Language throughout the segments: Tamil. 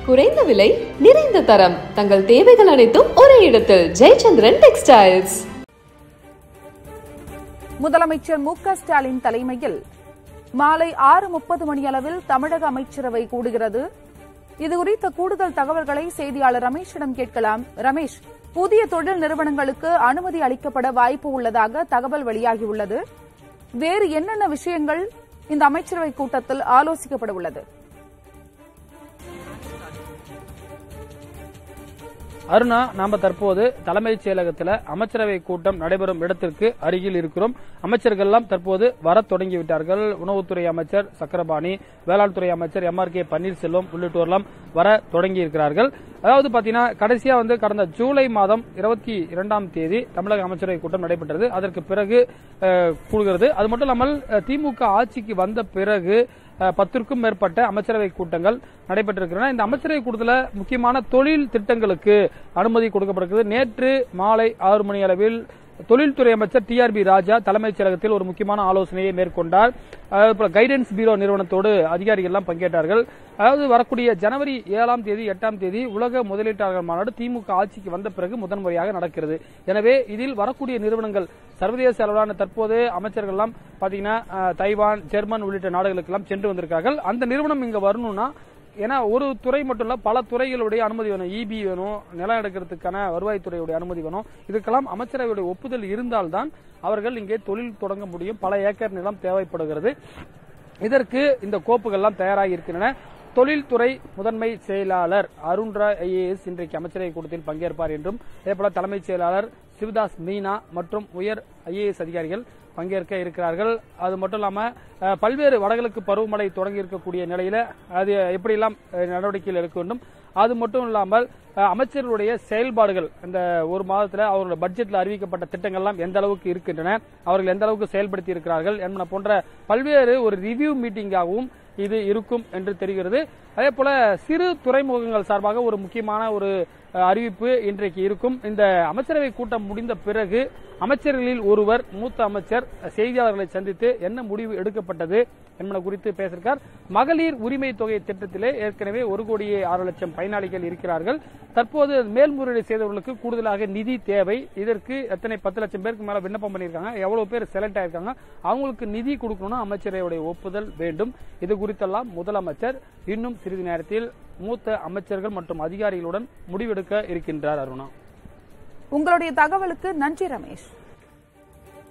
குறைந்த விலை நிறைந்த தரம் தங்கள் தேவைகள் அனைத்தும் ஒரே இடத்தில் ஜெயச்சந்திரன் டெக்ஸ்டைல்ஸ் முதலமைச்சர் மு க ஸ்டாலின் தலைமையில் மாலை ஆறு முப்பது மணியளவில் தமிழக அமைச்சரவை கூடுகிறது இதுகுறித்த கூடுதல் தகவல்களை செய்தியாளர் ரமேஷிடம் கேட்கலாம் ரமேஷ் புதிய தொழில் நிறுவனங்களுக்கு அனுமதி அளிக்கப்பட வாய்ப்பு உள்ளதாக தகவல் வெளியாகியுள்ளது வேறு என்னென்ன விஷயங்கள் இந்த அமைச்சரவை கூட்டத்தில் ஆலோசிக்கப்பட உள்ளது அருணா நாம தற்போது தலைமைச் செயலகத்தில் அமைச்சரவை கூட்டம் நடைபெறும் இடத்திற்கு அருகில் இருக்கிறோம் அமைச்சர்கள் எல்லாம் தற்போது வரத் தொடங்கிவிட்டார்கள் உணவுத்துறை அமைச்சர் சக்கரபாணி வேளாண் துறை அமைச்சர் எம் ஆர் கே பன்னீர்செல்வம் உள்ளிட்டோரெல்லாம் வர தொடங்கி இருக்கிறார்கள் அதாவது பாத்தீங்கன்னா கடைசியா வந்து கடந்த ஜூலை மாதம் இருபத்தி இரண்டாம் தேதி தமிழக அமைச்சரவை கூட்டம் நடைபெற்றது அதற்கு பிறகு அஹ், கூடுகிறது அது மட்டும் இல்லாமல் அஹ், திமுக ஆட்சிக்கு வந்த பிறகு அஹ், பத்திற்கும் மேற்பட்ட அமைச்சரவை கூட்டங்கள் நடைபெற்றிருக்கின்றன இந்த அமைச்சரவை கூட்டத்தில் முக்கியமான தொழில் திட்டங்களுக்கு அனுமதி கொடுக்கப்பட்டிருக்கிறது நேற்று மாலை ஆறு மணி அளவில் தொழில்துறை அமைச்சர் டி ஆர் பி ராஜா தலைமைச் செயலகத்தில் ஒரு முக்கியமான ஆலோசனையை மேற்கொண்டார் அதேபோல கைடன்ஸ் பீரோ நிறுவனத்தோடு அதிகாரிகள் எல்லாம் பங்கேற்றார்கள் அதாவது வரக்கூடிய ஜனவரி ஏழாம் தேதி எட்டாம் தேதி உலக முதலீட்டாளர்கள் மாநாடு திமுக ஆட்சிக்கு வந்த பிறகு முதன்முறையாக நடக்கிறது எனவே இதில் வரக்கூடிய நிறுவனங்கள் சர்வதேச அளவிலான தற்போது அமைச்சர்கள் எல்லாம் பாத்தீங்கன்னா அஹ், தைவான் ஜெர்மன் உள்ளிட்ட நாடுகளுக்கெல்லாம் சென்று வந்திருக்கார்கள் அந்த நிறுவனம் இங்க வரணும்னா ஏன்னா ஒரு துறை மட்டும் இல்ல பல துறைகளுடைய அனுமதி வேணும் இபி வேணும் நிலம் எடுக்கிறதுக்கான வருவாய்த்துறையுடைய அனுமதி வேணும் இதுக்கெல்லாம் அமைச்சரவையுடைய ஒப்புதல் இருந்தால்தான் அவர்கள் இங்கே தொழில் தொடங்க முடியும் பல ஏக்கர் நிலம் தேவைப்படுகிறது இதற்கு இந்த கோப்புகள்லாம் தயாராகி இருக்கின்றன தொழில்துறை முதன்மை செயலாளர் அருண்ரா ஐஏஎஸ் இன்றைக்கு அமைச்சரவை கூட்டத்தில் பங்கேற்பார் என்றும் அதேபோல தலைமைச் செயலாளர் சிவதாஸ் மீனா மற்றும் உயர் ஐஏஎஸ் அதிகாரிகள் பங்கேற்க இருக்கிறார்கள் அது மட்டும் இல்லாம அஹ், பல்வேறு வடகிழக்கு பருவமழை தொடங்கி இருக்கக்கூடிய நிலையில அது எப்படியெல்லாம் அஹ், நடவடிக்கைகள் எடுக்க வேண்டும் அது மட்டும் இல்லாமல் அஹ், அமைச்சர்களுடைய செயல்பாடுகள் இந்த ஒரு மாதத்துல அவர்களோட பட்ஜெட்ல அறிவிக்கப்பட்ட திட்டங்கள்லாம் எந்த அளவுக்கு இருக்கின்றன அவர்கள் எந்த அளவுக்கு செயல்படுத்தி இருக்கிறார்கள் என்பன போன்ற பல்வேறு ஒரு ரிவ்யூ மீட்டிங்காகவும் இது இருக்கும் என்று தெரிகிறது அதே போல சிறு துறைமுகங்கள் சார்பாக ஒரு முக்கியமான ஒரு அஹ், அறிவிப்பு இன்றைக்கு இருக்கும் இந்த அமைச்சரவை கூட்டம் முடிந்த பிறகு அமைச்சர்களில் ஒருவர் மூத்த அமைச்சர் செய்தியாளர்களை சந்தித்து என்ன முடிவு எடுக்கப்பட்டது என்பன குறித்து பேசியிருக்கார் மகளிர் உரிமை தொகை திட்டத்திலே ஏற்கனவே ஒரு கோடியே ஆறு லட்சம் பயனாளிகள் இருக்கிறார்கள் தற்போது மேல்முறையீடு செய்தவர்களுக்கு கூடுதலாக நிதி தேவை இதற்கு எத்தனை பத்து லட்சம் பேருக்கு மேல விண்ணப்பம் பண்ணியிருக்காங்க எவ்வளவு பேர் செலக்ட் ஆயிருக்காங்க அவங்களுக்கு நிதி கொடுக்கணும்னா அமைச்சரையுடைய ஒப்புதல் வேண்டும் இது குறித்தெல்லாம் முதலமைச்சர் இன்னும் சிறிது நேரத்தில் மூத்த அமைச்சர்கள் மற்றும் அதிகாரிகளுடன் முடிவெடுக்க இருக்கின்றார் அருணா உங்களுடைய தகவலுக்கு நன்றி ரமேஷ்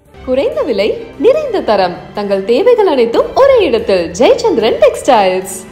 குறைந்த விலை நிறைந்த தரம் தங்கள் தேவைகள் அனைத்தும் ஒரே இடத்தில் ஜெயச்சந்திரன் டெக்ஸ்டைல்ஸ்